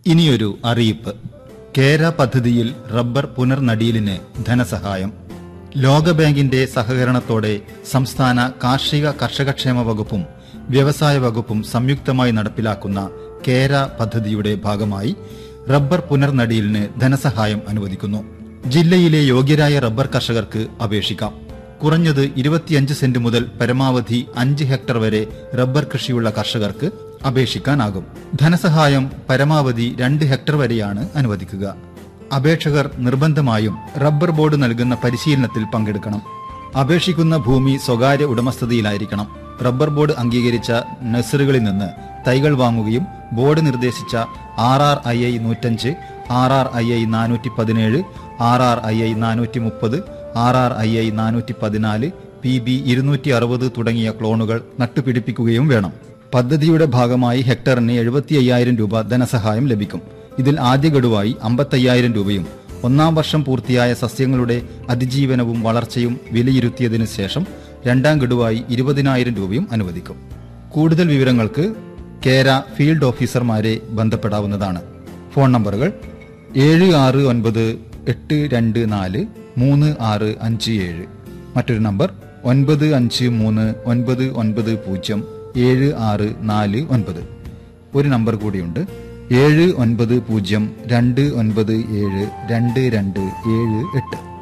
ഇനിയൊരു അറിയിപ്പ് കേര പദ്ധതിയിൽ റബ്ബർ പുനർനടീലിന് ധനസഹായം ലോകബാങ്കിന്റെ സഹകരണത്തോടെ സംസ്ഥാന കാർഷിക കർഷകക്ഷേമ വകുപ്പും വ്യവസായ വകുപ്പും സംയുക്തമായി നടപ്പിലാക്കുന്ന കേര പദ്ധതിയുടെ ഭാഗമായി റബ്ബർ പുനർനടീലിന് ധനസഹായം അനുവദിക്കുന്നു ജില്ലയിലെ യോഗ്യരായ റബ്ബർ കർഷകർക്ക് അപേക്ഷിക്കാം കുറഞ്ഞത് ഇരുപത്തിയഞ്ച് സെന്റ് മുതൽ പരമാവധി അഞ്ച് ഹെക്ടർ വരെ റബ്ബർ കൃഷിയുള്ള കർഷകർക്ക് അപേക്ഷിക്കാനാകും ധനസഹായം പരമാവധി രണ്ട് ഹെക്ടർ വരെയാണ് അനുവദിക്കുക അപേക്ഷകർ നിർബന്ധമായും റബ്ബർ ബോർഡ് നൽകുന്ന പരിശീലനത്തിൽ പങ്കെടുക്കണം അപേക്ഷിക്കുന്ന ഭൂമി സ്വകാര്യ ഉടമസ്ഥതയിലായിരിക്കണം റബ്ബർ ബോർഡ് അംഗീകരിച്ച നഴ്സറികളിൽ നിന്ന് തൈകൾ വാങ്ങുകയും ബോർഡ് നിർദ്ദേശിച്ച ആർ ആർ ഐ ഐ നൂറ്റഞ്ച് ആർ ആർ ഐ ഐ നാനൂറ്റി പതിനേഴ് ആർ ആർ ഐ ഐ നാനൂറ്റി മുപ്പത് ആർ ആർ ഐ ഐ നാനൂറ്റി പതിനാല് പി ബി ഇരുന്നൂറ്റി അറുപത് തുടങ്ങിയ ക്ലോണുകൾ നട്ടുപിടിപ്പിക്കുകയും വേണം പദ്ധതിയുടെ ഭാഗമായി ഹെക്ടറിന് എഴുപത്തി അയ്യായിരം രൂപ ധനസഹായം ലഭിക്കും ഇതിൽ ആദ്യ ഗഡുവായി അമ്പത്തയ്യായിരം രൂപയും ഒന്നാം വർഷം പൂർത്തിയായ സസ്യങ്ങളുടെ അതിജീവനവും വളർച്ചയും വിലയിരുത്തിയതിനു ശേഷം രണ്ടാം ഗഡുവായി ഇരുപതിനായിരം രൂപയും അനുവദിക്കും കൂടുതൽ വിവരങ്ങൾക്ക് കേര ഫീൽഡ് ഓഫീസർമാരെ ബന്ധപ്പെടാവുന്നതാണ് ഫോൺ നമ്പറുകൾ ഏഴ് ആറ് ഒൻപത് എട്ട് രണ്ട് നാല് മൂന്ന് ആറ് അഞ്ച് ഏഴ് മറ്റൊരു നമ്പർ ഒൻപത് അഞ്ച് മൂന്ന് ഒൻപത് ഒൻപത് പൂജ്യം ഏഴ് ആറ് നാല് ഒൻപത് ഒരു നമ്പർ കൂടിയുണ്ട് ഏഴ് ഒൻപത് പൂജ്യം രണ്ട് ഒൻപത് ഏഴ് രണ്ട് രണ്ട് ഏഴ് എട്ട്